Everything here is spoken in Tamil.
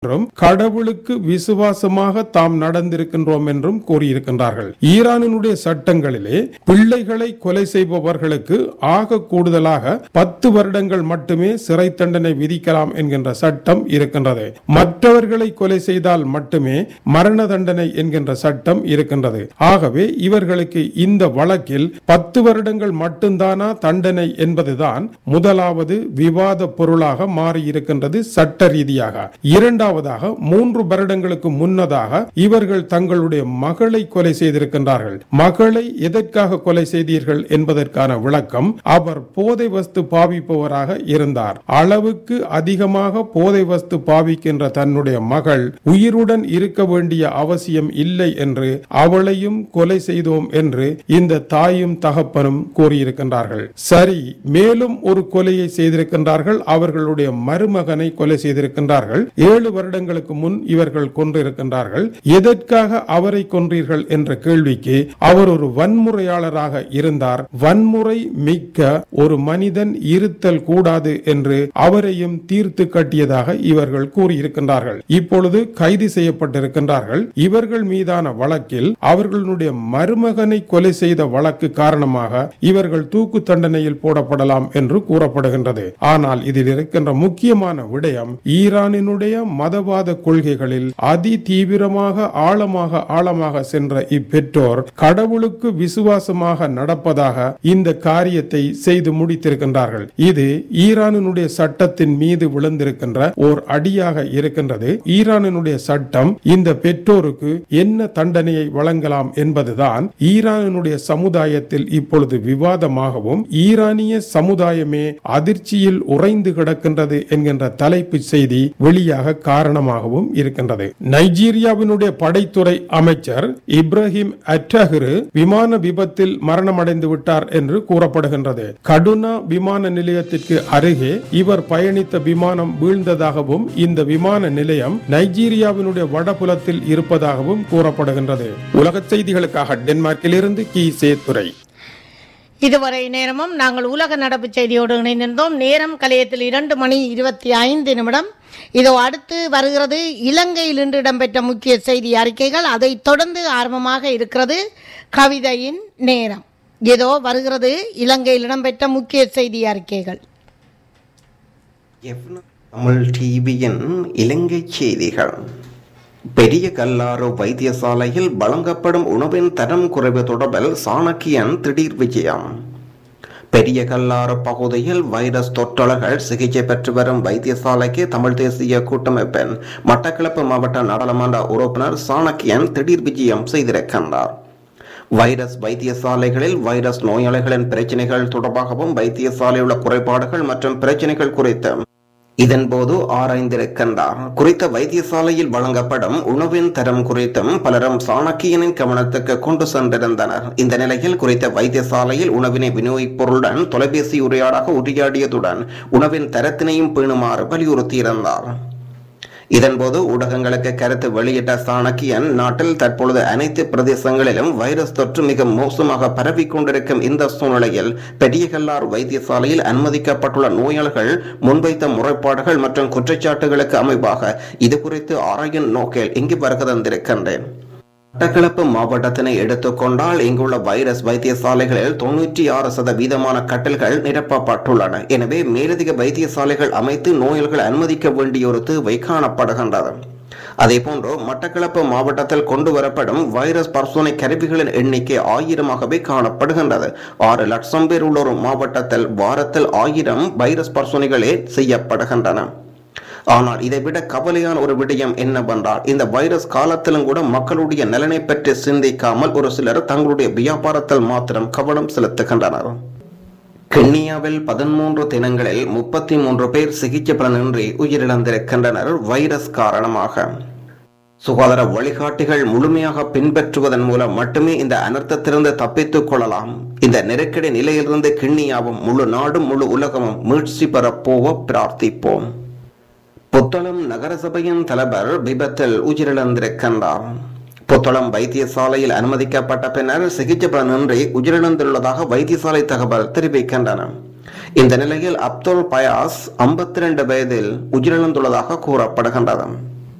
என்றும் கடவுளுக்கு விசுவாசமாக தாம் நடந்திருக்கின்றோம் என்றும் கூறியிருக்கின்றார்கள் ஈரானினுடைய சட்டங்களிலே பிள்ளைகளை கொலை செய்பவர்களுக்கு ஆக கூடுதலாக பத்து வருடங்கள் மட்டுமே சிறை தண்டனை விதிக்கலாம் என்கின்ற சட்டம் இருக்கின்றது மற்றவர்களை கொலை செய்தால் மட்டுமே மரண தண்டனை என்கின்ற சட்டம் இருக்கின்றது ஆகவே இவர்களுக்கு இந்த வழக்கில் பத்து வருடங்கள் மட்டும்தானா தண்டனை என்பதுதான் முதலாவது விவாத பொருளாக மாறி இருக்கின்றது சட்ட ரீதியாக இரண்டாவதாக மூன்று வருடங்களுக்கு முன்னதாக இவர்கள் தங்களுடைய மகளை கொலை செய்திருக்கின்றார்கள் மகளை எதற்காக கொலை செய்தீர்கள் என்பதற்கான விளக்கம் அவர் போதை வஸ்து பாவிப்பவராக இருந்தார் அளவுக்கு அதிகமாக போதை வஸ்து பாவிக்கின்ற தன்னுடைய மகள் உயிருடன் இருக்க வேண்டிய அவசியம் இல்லை என்று அவளையும் கொலை செய்தோம் என்று இந்த தாயும் தகப்பனும் கூறியிருக்கின்றார்கள் சரி மேலும் ஒரு கொலையை செய்திருக்கின்றார்கள் அவர்களுடைய மருமகனை கொலை செய்திருக்கின்றார்கள் ஏழு வருடங்களுக்கு முன் இவர்கள் கொன்றிருக்கின்றார்கள் எதற்காக அவரை கொன்றீர்கள் என்ற கேள்விக்கு அவர் ஒரு வன்முறையாளராக இருந்தார் வன்முறை மிக்க ஒரு மனிதன் இருத்தல் கூடாது என்று அவரையும் தீர்த்து கட்டியதாக இவர்கள் கூறியிருக்கின்றார்கள் இப்பொழுது கைது செய்யப்பட்டிருக்கின்றார்கள் இவர்கள் மீதான வழக்கில் அவர்களுடைய மருமகனை கொலை செய்த வழக்கு காரணமாக இவர்கள் தூக்கு தண்டனையில் போடப்படலாம் என்று கூறப்படுகின்றது ஆனால் இதில் இருக்கின்ற முக்கியமான விடயம் ஈரானினுடைய மதவாத கொள்கைகளில் அதி தீவிரமாக ஆழமாக ஆழமாக சென்ற இப்பெற்றோர் கடவுளுக்கு விசுவாசமாக நடப்பதாக இந்த காரியத்தை செய்து முடித்திருக்கின்றார்கள் இது ஈரானினுடைய சட்டத்தின் மீது விழுந்திருக்கின்ற ஓர் அடியாக இருக்கின்றது ஈரானினுடைய சட்டம் இந்த பெற்றோருக்கு என்ன தண்டனையை வழங்கலாம் என்பதுதான் ஈரானினுடைய சமுதாயத்தில் இப்பொழுது விவாதமாகவும் ஈரானிய சமுதாயமே அதிர்ச்சியில் உறைந்து கிடக்கின்றது என்கின்ற தலைப்பு செய்தி வெளியாக காரணமாகவும் இருக்கின்றது நைஜீரியாவினுடைய படைத்துறை அமைச்சர் இப்ராஹிம் அட்டஹிரு விமான விபத்தில் மரணமடைந்து விட்டார் என்று கூறப்படுகின்றது கடுனா விமான நிலையத்திற்கு அருகே இவர் பயணித்த விமானம் வீழ்ந்ததாகவும் இந்த விமான நிலையம் நைஜீரியாவினுடைய வடபுலத்தில் இருப்பதாகவும் கூறப்படுகின்றது உலக செய்திகளுக்காக டென்மார்க்கில் இருந்து கி சேத்துரை இதுவரை நேரமும் நாங்கள் உலக நடப்பு செய்தியோடு இணைந்திருந்தோம் நேரம் கலையத்தில் இரண்டு மணி இருபத்தி ஐந்து நிமிடம் இதோ அடுத்து வருகிறது இலங்கையில் இன்று இடம்பெற்ற முக்கிய செய்தி அறிக்கைகள் அதைத் தொடர்ந்து ஆர்வமாக இருக்கிறது கவிதையின் நேரம் இதோ வருகிறது இலங்கையில் இடம்பெற்ற முக்கிய செய்தி அறிக்கைகள் தமிழ் டிவியின் இலங்கை செய்திகள் பெரிய கல்லாறு வைத்தியசாலையில் வழங்கப்படும் உணவின் தரம் குறைவு தொடர்பில் சாணக்கியன் திடீர் விஜயம் பெரிய கல்லாறு பகுதியில் வைரஸ் தொற்றலர்கள் சிகிச்சை பெற்று வரும் வைத்தியசாலைக்கு தமிழ் தேசிய கூட்டமைப்பின் மட்டக்களப்பு மாவட்ட நாடாளுமன்ற உறுப்பினர் சாணக்கியன் திடீர் விஜயம் செய்திருக்கின்றார் வைரஸ் வைத்தியசாலைகளில் வைரஸ் நோயாளிகளின் பிரச்சனைகள் தொடர்பாகவும் வைத்தியசாலையில் உள்ள குறைபாடுகள் மற்றும் பிரச்சனைகள் குறித்து இதன்போது ஆராய்ந்திருக்கின்றார் குறித்த வைத்தியசாலையில் வழங்கப்படும் உணவின் தரம் குறித்தும் பலரும் சாணக்கியனின் கவனத்துக்கு கொண்டு சென்றிருந்தனர் இந்த நிலையில் குறித்த வைத்தியசாலையில் உணவினை விநியோகிப்பொருளுடன் தொலைபேசி உரையாடாக உரையாடியதுடன் உணவின் தரத்தினையும் பேணுமாறு வலியுறுத்தியிருந்தார் இதன்போது ஊடகங்களுக்கு கருத்து வெளியிட்ட சாணக்கியன் நாட்டில் தற்பொழுது அனைத்து பிரதேசங்களிலும் வைரஸ் தொற்று மிக மோசமாக பரவிக் கொண்டிருக்கும் இந்த சூழ்நிலையில் பெரியகல்லார் வைத்தியசாலையில் அனுமதிக்கப்பட்டுள்ள நோயாளர்கள் முன்வைத்த முறைப்பாடுகள் மற்றும் குற்றச்சாட்டுகளுக்கு அமைவாக இது குறித்து ஆராயும் நோக்கில் இங்கு வருகை தந்திருக்கின்றேன் மட்டக்களப்பு மாவட்டத்தினை எடுத்துக்கொண்டால் இங்குள்ள வைரஸ் வைத்தியசாலைகளில் தொன்னூற்றி ஆறு சதவீதமான கட்டில்கள் நிரப்பப்பட்டுள்ளன எனவே மேலதிக வைத்தியசாலைகள் அமைத்து நோயாளிகள் அனுமதிக்க வேண்டிய ஒரு தேவை காணப்படுகின்றது அதேபோன்று மட்டக்களப்பு மாவட்டத்தில் கொண்டு வரப்படும் வைரஸ் பரிசோதனை கருவிகளின் எண்ணிக்கை ஆயிரமாகவே காணப்படுகின்றது ஆறு லட்சம் பேர் உள்ள ஒரு மாவட்டத்தில் வாரத்தில் ஆயிரம் வைரஸ் பரிசோதனைகளே செய்யப்படுகின்றன ஆனால் இதைவிட கவலையான ஒரு விடயம் என்னவென்றால் இந்த வைரஸ் காலத்திலும் கூட மக்களுடைய நலனை பற்றி சிந்திக்காமல் ஒரு சிலர் தங்களுடைய வியாபாரத்தில் மாத்திரம் கவனம் செலுத்துகின்றனர் கென்னியாவில் பதிமூன்று தினங்களில் முப்பத்தி மூன்று பேர் சிகிச்சை பலனின்றி உயிரிழந்திருக்கின்றனர் வைரஸ் காரணமாக சுகாதார வழிகாட்டிகள் முழுமையாக பின்பற்றுவதன் மூலம் மட்டுமே இந்த அனர்த்தத்திலிருந்து தப்பித்துக் கொள்ளலாம் இந்த நெருக்கடி நிலையிலிருந்து கிண்ணியாவும் முழு நாடும் முழு உலகமும் மீட்சி பெறப்போவ பிரார்த்திப்போம் புத்தளம் நகரசபையின் தலைவர் விபத்தில் உயிரிழந்திருக்கின்றார் புத்தளம் வைத்தியசாலையில் அனுமதிக்கப்பட்ட பின்னர் சிகிச்சை பலனின்றி உயிரிழந்துள்ளதாக வைத்தியசாலை தகவல் தெரிவிக்கின்றன இந்த நிலையில் அப்துல் பயாஸ் ஐம்பத்தி ரெண்டு வயதில் உயிரிழந்துள்ளதாக கூறப்படுகின்றது